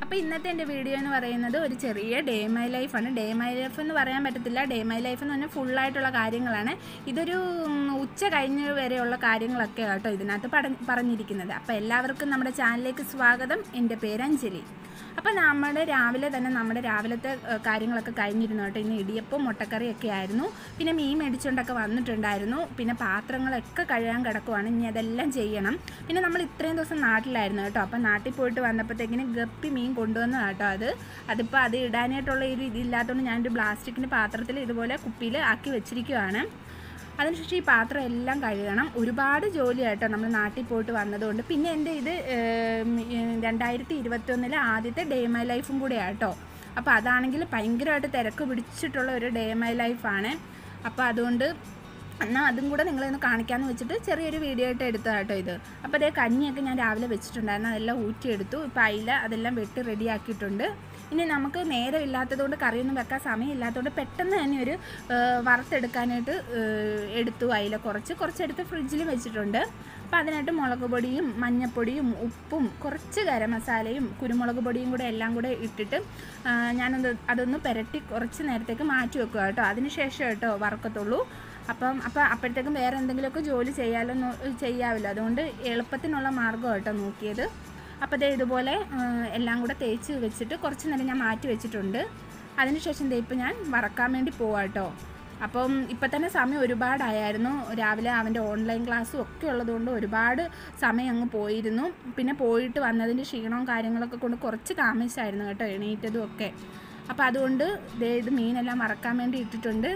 അപ്പോൾ ഇന്നത്തെ എൻ്റെ വീഡിയോ എന്ന് പറയുന്നത് ഒരു ചെറിയ ഡേ മൈ ലൈഫാണ് ഡേ മൈ ലൈഫ് എന്ന് പറയാൻ പറ്റത്തില്ല ഡേ മൈ ലൈഫ് എന്ന് പറഞ്ഞാൽ ഫുള്ളായിട്ടുള്ള കാര്യങ്ങളാണ് ഇതൊരു ഉം, ഉച്ച കഴിഞ്ഞ് വരെയുള്ള കാര്യങ്ങളൊക്കെ കേട്ടോ ഇതിനകത്ത് പട പറഞ്ഞിരിക്കുന്നത് അപ്പോൾ എല്ലാവർക്കും നമ്മുടെ ചാനലിലേക്ക് സ്വാഗതം എൻ്റെ പേര് അഞ്ജലി അപ്പോൾ നമ്മുടെ രാവിലെ തന്നെ നമ്മുടെ രാവിലത്തെ ഏഹ്, കാര്യങ്ങളൊക്കെ കഴിഞ്ഞിരുന്നു കേട്ടോ ഇന്ന് ഇടിയപ്പം മുട്ടക്കറിയൊക്കെ ആയിരുന്നു പിന്നെ മീൻ മേടിച്ചുകൊണ്ടൊക്കെ വന്നിട്ടുണ്ടായിരുന്നു പിന്നെ പാത്രങ്ങളൊക്കെ കഴുകാൻ കിടക്കുവാണ് ഇനി അതെല്ലാം ചെയ്യണം പിന്നെ നമ്മൾ ഇത്രയും ദിവസം നാട്ടിലായിരുന്നു കേട്ടോ അപ്പോൾ നാട്ടിൽ പോയിട്ട് വന്നപ്പോഴത്തേക്കിന് ഗപ്പി മീൻ കൊണ്ടുവന്നതാണ് കേട്ടോ അത് അതിപ്പോൾ അത് ഇടാനായിട്ടുള്ള ഒരു ഇതില്ലാത്തതുകൊണ്ട് ഞാനൊരു പ്ലാസ്റ്റിക്കിൻ്റെ പാത്രത്തിൽ ഇതുപോലെ കുപ്പിയിൽ ആക്കി വെച്ചിരിക്കുവാണ് അതിനുശേഷം ഈ പാത്രം എല്ലാം കഴുകണം ഒരുപാട് ജോലിയായിട്ടോ നമ്മൾ നാട്ടിൽ പോയിട്ട് വന്നതുകൊണ്ട് പിന്നെ എൻ്റെ ഇത് ഏം, ഏം, രണ്ടായിരത്തി ഇരുപത്തൊന്നിലെ ആദ്യത്തെ ഡേ മൈ ലൈഫും കൂടെ ആട്ടോ അപ്പോൾ അതാണെങ്കിൽ ഭയങ്കരമായിട്ട് തിരക്ക് പിടിച്ചിട്ടുള്ള ഒരു ഡേ മൈ ലൈഫാണ് അപ്പോൾ അതുകൊണ്ട് എന്നാൽ അതും കൂടെ നിങ്ങളെ ഒന്ന് കാണിക്കാമെന്ന് വെച്ചിട്ട് ചെറിയൊരു വീഡിയോ ആയിട്ട് എടുത്തതാണ് കേട്ടോ ഇത് അപ്പോൾ അതേ കഞ്ഞിയൊക്കെ ഞാൻ രാവിലെ വെച്ചിട്ടുണ്ടായിരുന്നു അതെല്ലാം ഊറ്റിയെടുത്തു ഇപ്പോൾ അയില അതെല്ലാം വെട്ടി റെഡിയാക്കിയിട്ടുണ്ട് ഇനി നമുക്ക് നേരമില്ലാത്തതുകൊണ്ട് കറിയൊന്നും വെക്കാൻ സമയമില്ലാത്തതുകൊണ്ട് പെട്ടെന്ന് തന്നെ ഒരു ഏഹ്, വറുത്തെടുക്കാനായിട്ട് ഏഹ്, എടുത്തു അയില കുറച്ച് കുറച്ചെടുത്ത് ഫ്രിഡ്ജിൽ വെച്ചിട്ടുണ്ട് അപ്പോൾ അതിനായിട്ട് മുളക് പൊടിയും മഞ്ഞൾപ്പൊടിയും ഉപ്പും കുറച്ച് ഗരം മസാലയും കുരുമുളക് പൊടിയും കൂടെ എല്ലാം കൂടെ ഇട്ടിട്ട് ആ, ഞാനത് അതൊന്ന് പുരട്ടി കുറച്ച് നേരത്തേക്ക് മാറ്റി വെക്കുക കേട്ടോ അതിന് ശേഷം കേട്ടോ വറക്കത്തുള്ളൂ അപ്പം അപ്പം അപ്പോഴത്തേക്കും വേറെ എന്തെങ്കിലുമൊക്കെ ജോലി ചെയ്യാമല്ലോ നോ- ചെയ്യാമല്ലോ അതുകൊണ്ട് എളുപ്പത്തിനുള്ള മാർഗ്ഗം കേട്ടോ നോക്കിയത് അപ്പോൾ ദേ ഇതുപോലെ ആ, എല്ലാം കൂടെ തേച്ച് വെച്ചിട്ട് കുറച്ച് നേരം ഞാൻ മാറ്റി വെച്ചിട്ടുണ്ട് അതിനുശേഷം ദേ ഇപ്പം ഞാൻ വറക്കാൻ വേണ്ടി പോവാം കേട്ടോ അപ്പം ഇപ്പം തന്നെ സമയം ഒരുപാടായിരുന്നു രാവിലെ അവൻ്റെ ഓൺലൈൻ ക്ലാസ്സും ഒക്കെ ഉള്ളതുകൊണ്ട് ഒരുപാട് സമയം അങ്ങ് പോയിരുന്നു പിന്നെ പോയിട്ട് വന്നതിൻ്റെ ക്ഷീണവും കാര്യങ്ങളൊക്കെ കൊണ്ട് കുറച്ച് താമസിച്ചായിരുന്നു കേട്ടോ എണീറ്റതും ഒക്കെ അപ്പോൾ അതുകൊണ്ട് ദേ ഇത് മീനെല്ലാം വറക്കാൻ വേണ്ടി ഇട്ടിട്ടുണ്ട്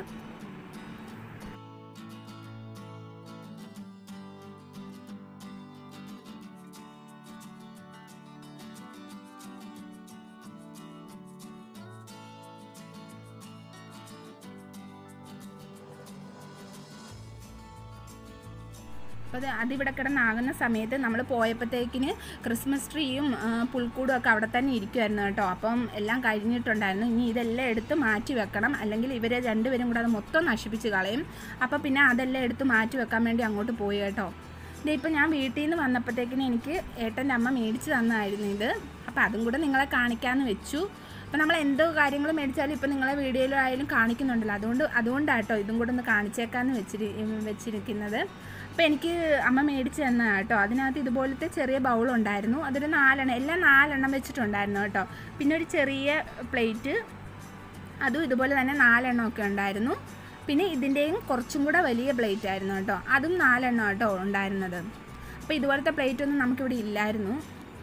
അപ്പോൾ അത് അതിവിടെ കിടന്നാകുന്ന സമയത്ത് നമ്മൾ പോയപ്പോഴത്തേക്കിന് ക്രിസ്മസ് ട്രീയും ആ, പുൽക്കൂടും ഒക്കെ അവിടെ തന്നെ ഇരിക്കുമായിരുന്നു കേട്ടോ അപ്പം എല്ലാം കഴിഞ്ഞിട്ടുണ്ടായിരുന്നു ഇനി ഇതെല്ലാം എടുത്ത് മാറ്റി വെക്കണം അല്ലെങ്കിൽ ഇവരെ രണ്ടുപേരും കൂടെ അത് മൊത്തം നശിപ്പിച്ച് കളയും അപ്പോൾ പിന്നെ അതെല്ലാം എടുത്ത് മാറ്റി വെക്കാൻ വേണ്ടി അങ്ങോട്ട് പോയി കേട്ടോ ഇതേ ഇപ്പം ഞാൻ വീട്ടിൽ നിന്ന് വന്നപ്പോഴത്തേക്കിന് എനിക്ക് ഏട്ടൻ്റെ അമ്മ മേടിച്ച് തന്നതായിരുന്നു ഇത് അപ്പോൾ അതും കൂടെ നിങ്ങളെ കാണിക്കാമെന്ന് വെച്ചു അപ്പോൾ നമ്മൾ എന്തോ കാര്യങ്ങൾ മേടിച്ചാലും ഇപ്പോൾ നിങ്ങളെ വീഡിയോയിലായാലും കാണിക്കുന്നുണ്ടല്ലോ അതുകൊണ്ട് അതുകൊണ്ടാട്ടോ ഇതും കൂടെ ഒന്ന് കാണിച്ചേക്കാമെന്ന് വെച്ചിരി വെച്ചിരിക്കുന്നത് അപ്പോൾ എനിക്ക് അമ്മ മേടിച്ച് തന്ന കേട്ടോ അതിനകത്ത് ഇതുപോലത്തെ ചെറിയ ബൗളുണ്ടായിരുന്നു അതൊരു നാലെണ്ണം എല്ലാം നാലെണ്ണം വെച്ചിട്ടുണ്ടായിരുന്നു കേട്ടോ പിന്നെ ഒരു ചെറിയ പ്ലേറ്റ് അതും ഇതുപോലെ തന്നെ നാലെണ്ണം ഒക്കെ ഉണ്ടായിരുന്നു പിന്നെ ഇതിൻ്റെയും കുറച്ചും കൂടെ വലിയ പ്ലേറ്റ് ആയിരുന്നു കേട്ടോ അതും നാലെണ്ണം കേട്ടോ ഉണ്ടായിരുന്നത് അപ്പോൾ ഇതുപോലത്തെ പ്ലേറ്റ് ഒന്നും നമുക്കിവിടെ ഇല്ലായിരുന്നു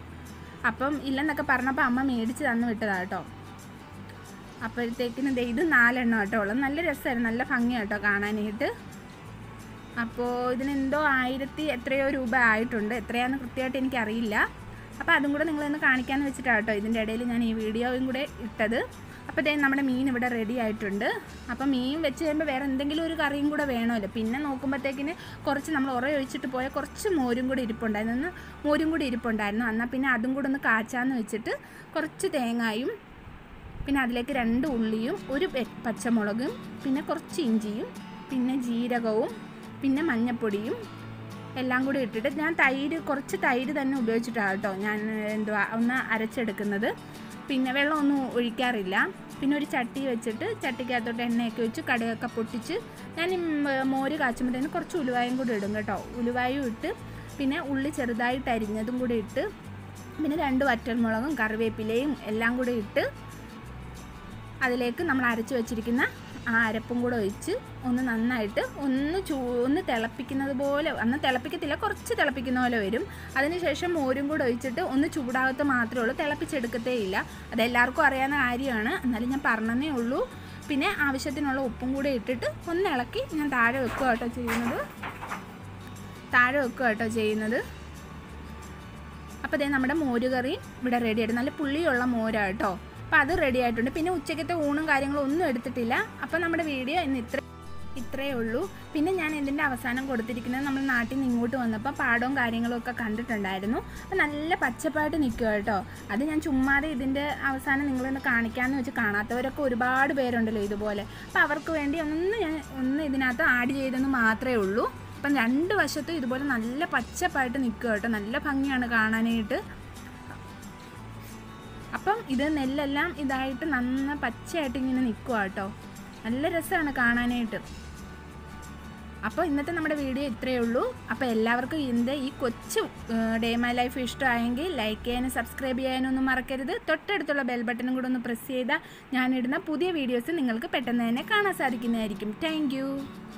അപ്പം ഇല്ലെന്നൊക്കെ പറഞ്ഞപ്പോൾ അമ്മ മേടിച്ച് തന്നു വിട്ടതാ കേട്ടോ അപ്പോഴത്തേക്കിന് ദേ ഇത് നാലെണ്ണം കേട്ടോ ഉള്ളത് നല്ല രസമായിരുന്നു നല്ല ഭംഗിയാണ് കേട്ടോ കാണാനായിട്ട് അപ്പോൾ ഇതിനെന്തോ ആയിരത്തി എത്രയോ രൂപ ആയിട്ടുണ്ട് എത്രയാണെന്ന് കൃത്യമായിട്ട് എനിക്കറിയില്ല അപ്പോൾ അതും കൂടെ നിങ്ങളൊന്ന് കാണിക്കാമെന്ന് വെച്ചിട്ടാണ് കേട്ടോ ഇതിൻ്റെ ഇടയിൽ ഞാൻ ഈ വീഡിയോയും കൂടെ ഇട്ടത് അപ്പോൾ ദേ നമ്മുടെ മീൻ ഇവിടെ റെഡി ആയിട്ടുണ്ട് അപ്പോൾ മീൻ വെച്ച് കഴിയുമ്പോൾ വേറെ എന്തെങ്കിലും ഒരു കറിയും കൂടെ വേണമല്ലോ പിന്നെ നോക്കുമ്പോഴത്തേക്കിന് കുറച്ച് നമ്മൾ ഉറ ഒഴിച്ചിട്ട് പോയ കുറച്ച് മോരും കൂടി ഇരിപ്പുണ്ടായിരുന്നു ഒന്ന് മോരും കൂടി ഇരിപ്പുണ്ടായിരുന്നു എന്നാൽ പിന്നെ അതും കൂടെ ഒന്ന് കാച്ചാന്ന് വെച്ചിട്ട് കുറച്ച് തേങ്ങായും പിന്നെ അതിലേക്ക് രണ്ട് ഉള്ളിയും ഒരു പെ- പച്ചമുളകും പിന്നെ കുറച്ച് ഇഞ്ചിയും പിന്നെ ജീരകവും പിന്നെ മഞ്ഞപ്പൊടിയും എല്ലാം കൂടി ഇട്ടിട്ട് ഞാൻ തൈര് കുറച്ച് തൈര് തന്നെ ഉപയോഗിച്ചിട്ടാണ് കേട്ടോ ഞാൻ എന്തുവാ ഒന്ന് അരച്ചെടുക്കുന്നത് പിന്നെ വെള്ളമൊന്നും ഒഴിക്കാറില്ല പിന്നെ ഒരു ചട്ടി വെച്ചിട്ട് ചട്ടിക്കകത്തോട്ട് എണ്ണയൊക്കെ വെച്ച് കടുകൊക്കെ പൊട്ടിച്ച് ഞാൻ ഈ മ- മോര് കാച്ചുമ്പോഴത്തേന് കുറച്ച് ഉലുവായും കൂടി ഇടും കേട്ടോ ഉലുവായും ഇട്ട് പിന്നെ ഉള്ളി ചെറുതായിട്ട് അരിഞ്ഞതും കൂടി ഇട്ട് പിന്നെ രണ്ട് വറ്റൽമുളകും കറിവേപ്പിലയും എല്ലാം കൂടി ഇട്ട് അതിലേക്ക് നമ്മൾ അരച്ച് വെച്ചിരിക്കുന്ന ആ അരപ്പും കൂടെ ഒഴിച്ച് ഒന്ന് നന്നായിട്ട് ഒന്ന് ചൂ ഒന്ന് തിളപ്പിക്കുന്നത് പോലെ അന്ന് തിളപ്പിക്കത്തില്ല കുറച്ച് തിളപ്പിക്കുന്ന പോലെ വരും അതിനുശേഷം മോരും കൂടെ ഒഴിച്ചിട്ട് ഒന്ന് ചൂടാകത്ത് മാത്രമേ ഉള്ളൂ തിളപ്പിച്ചെടുക്കത്തേ ഇല്ല അതെല്ലാവർക്കും അറിയാവുന്ന കാര്യമാണ് എന്നാലും ഞാൻ പറഞ്ഞതേ ഉള്ളൂ പിന്നെ ആവശ്യത്തിനുള്ള ഉപ്പും കൂടെ ഇട്ടിട്ട് ഒന്ന് ഇളക്കി ഞാൻ താഴെ വെക്കുക കേട്ടോ ചെയ്യുന്നത് താഴെ വെക്കുക കേട്ടോ ചെയ്യുന്നത് അപ്പോൾ ദേ നമ്മുടെ മോരുകറി ഇവിടെ റെഡി ആയിട്ട് നല്ല പുളിയുള്ള മോരാ കേട്ടോ അപ്പോൾ അത് റെഡി ആയിട്ടുണ്ട് പിന്നെ ഉച്ചക്കത്തെ ഊണും കാര്യങ്ങളും ഒന്നും എടുത്തിട്ടില്ല അപ്പോൾ നമ്മുടെ വീഡിയോ ഇന്ന് ഇത്ര ഇത്രയേ ഉള്ളൂ പിന്നെ ഞാൻ ഇതിൻ്റെ അവസാനം കൊടുത്തിരിക്കുന്നത് നമ്മൾ നാട്ടിൽ നിന്ന് ഇങ്ങോട്ട് വന്നപ്പോൾ പാടവും കാര്യങ്ങളും ഒക്കെ കണ്ടിട്ടുണ്ടായിരുന്നു അപ്പോൾ നല്ല പച്ചപ്പായിട്ട് നിൽക്കുക കേട്ടോ അത് ഞാൻ ചുമ്മാതെ ഇതിൻ്റെ അവസാനം നിങ്ങളൊന്ന് കാണിക്കാമെന്ന് വെച്ച് കാണാത്തവരൊക്കെ ഒരുപാട് പേരുണ്ടല്ലോ ഇതുപോലെ അപ്പോൾ അവർക്ക് വേണ്ടി ഒന്ന് ഞാൻ ഒന്ന് ഇതിനകത്ത് ആഡ് ചെയ്തെന്ന് മാത്രമേ ഉള്ളൂ അപ്പം രണ്ട് വശത്തും ഇതുപോലെ നല്ല പച്ചപ്പായിട്ട് നിൽക്കുക കേട്ടോ നല്ല ഭംഗിയാണ് കാണാനായിട്ട് അപ്പം ഇത് നെല്ലെല്ലാം ഇതായിട്ട് നന്ന പച്ചയായിട്ട് ഇങ്ങനെ നിൽക്കുക കേട്ടോ നല്ല രസമാണ് കാണാനായിട്ട് അപ്പോൾ ഇന്നത്തെ നമ്മുടെ വീഡിയോ ഇത്രയേ ഉള്ളൂ അപ്പോൾ എല്ലാവർക്കും ഇതിൻ്റെ ഈ കൊച്ചു ഡേ മൈ ലൈഫ് ഇഷ്ടമായെങ്കിൽ ലൈക്ക് ചെയ്യാനും സബ്സ്ക്രൈബ് ചെയ്യാനും ഒന്നും മറക്കരുത് തൊട്ടടുത്തുള്ള ബെൽ ബട്ടണും കൂടെ ഒന്ന് പ്രസ് ചെയ്താൽ ഞാനിടുന്ന പുതിയ വീഡിയോസ് നിങ്ങൾക്ക് പെട്ടെന്ന് തന്നെ കാണാൻ സാധിക്കുന്നതായിരിക്കും താങ്ക്